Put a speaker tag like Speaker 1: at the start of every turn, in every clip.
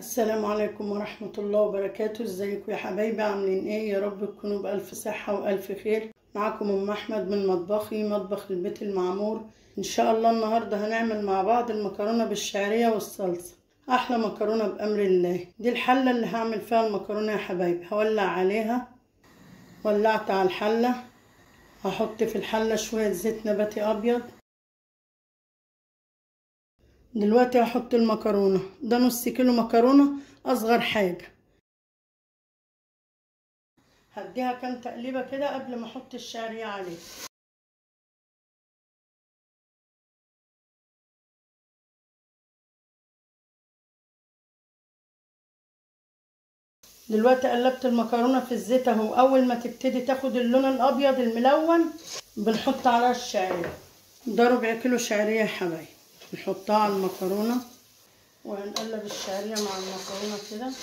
Speaker 1: السلام عليكم ورحمة الله وبركاته ازيكم يا حبايبي عاملين ايه يا رب تكونوا بألف صحة وألف خير معاكم أم أحمد من مطبخي مطبخ البيت المعمور إن شاء الله النهاردة هنعمل مع بعض المكرونة بالشعرية والصلصة أحلى مكرونة بأمر الله دي الحلة اللي هعمل فيها المكرونة يا حبايبي هولع عليها ولعت على الحلة هحط في الحلة شوية زيت نباتي أبيض دلوقتي هحط المكرونة ده نص كيلو مكرونة أصغر حاجة هديها كام تقليبة كده قبل ما أحط الشعرية عليه دلوقتي قلبت المكرونة في الزيت اهو أول ما تبتدي تاخد اللون الأبيض الملون بنحط عليها الشعرية ده ربع كيلو شعرية يا حبايبي نحطها على المكرونة وهنقلب الشعرية مع المكرونة كده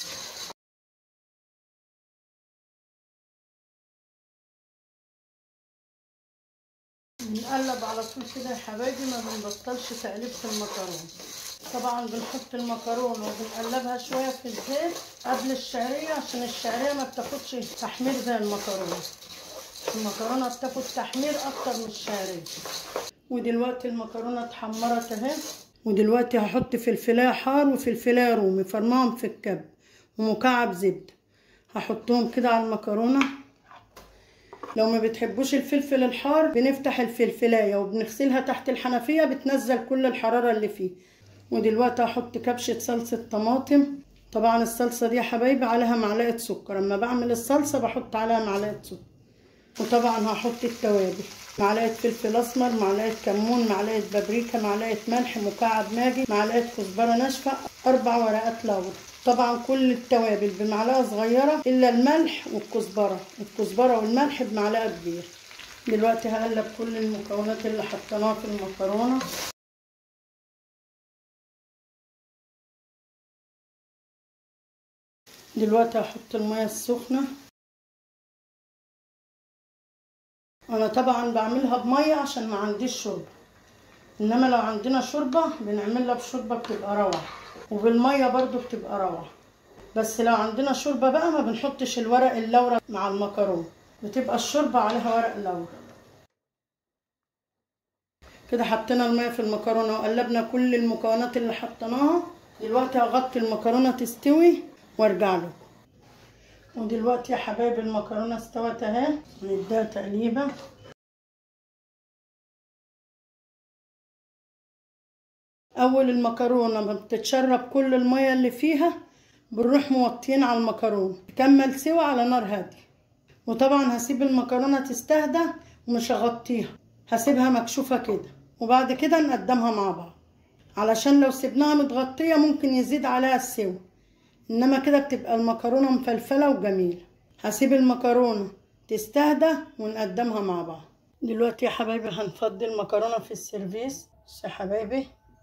Speaker 1: نقلب على طول كده يا حبايبي ما بنبطلش تقليب في المكرونة طبعا بنحط المكرونة وبنقلبها شوية في الزيت قبل الشعرية عشان الشعرية ما بتاخدش تحمير زي المكرونة المكرونة بتاخد تحمير أكتر من الشعرية ودلوقتي المكرونة اتحمرت اهي ودلوقتي هحط فلفلاية حار وفلفلاية رومي فرماهم في الكب ومكعب زبدة هحطهم كده على المكرونة لو ما بتحبوش الفلفل الحار بنفتح الفلفلاية وبنغسلها تحت الحنفية بتنزل كل الحرارة اللي فيه ودلوقتي هحط كبشة صلصة طماطم طبعا الصلصة دي يا حبايبي عليها معلقة سكر اما بعمل الصلصة بحط عليها معلقة سكر وطبعا هحط التوابل معلقة فلفل أسمر معلقة كمون معلقة بابريكا معلقة ملح مكعب ماجي معلقة كزبرة ناشفة أربع ورقات لورا طبعا كل التوابل بمعلقة صغيرة إلا الملح والكزبرة الكزبرة والملح بمعلقة كبيرة دلوقتي هقلب كل المكونات اللي حطيناها في المكرونة دلوقتي هحط المية السخنة انا طبعا بعملها بميه عشان ما عنديش شوربه انما لو عندنا شوربه بنعملها بشوربه بتبقى روعه وبالميه برضو بتبقى روعه بس لو عندنا شوربه بقى ما بنحطش الورق اللورة مع المكرونه بتبقى الشوربه عليها ورق لورا كده حطينا الميه في المكرونه وقلبنا كل المكونات اللي حطيناها دلوقتي هغطي المكرونه تستوي وارجع لكم ودلوقتي يا حبايبي المكرونه استوت اهي نديها تقليبه اول المكرونه ما بتتشرب كل الميه اللي فيها بنروح موطين على المكرونه تكمل سوا على نار هاديه وطبعا هسيب المكرونه تستهدى ومش هغطيها هسيبها مكشوفه كده وبعد كده نقدمها مع بعض علشان لو سيبناها متغطيه ممكن يزيد عليها السوا انما كده بتبقى المكرونه مفلفله وجميله هسيب المكرونه تستهدى ونقدمها مع بعض دلوقتي يا حبايبي هنفضي المكرونه في السيرفيس يا حبايبي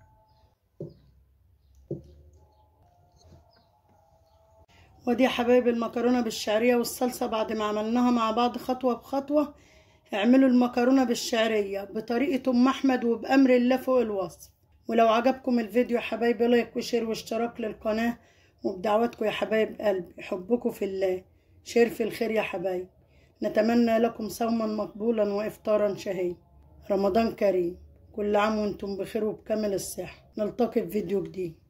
Speaker 1: ودي يا حبايبي المكرونه بالشعريه والصلصه بعد ما عملناها مع بعض خطوه بخطوه اعملوا المكرونه بالشعريه بطريقه ام احمد وبامر الله فوق الوصف ولو عجبكم الفيديو يا حبايبي لايك وشير واشتراك للقناه وبدعواتكم يا حبايب قلبي حبكم في الله شير في الخير يا حبايب نتمنى لكم صوما مقبولا وافطارا شهي رمضان كريم كل عام وانتم بخير وبكامل الصحة نلتقي في فيديو جديد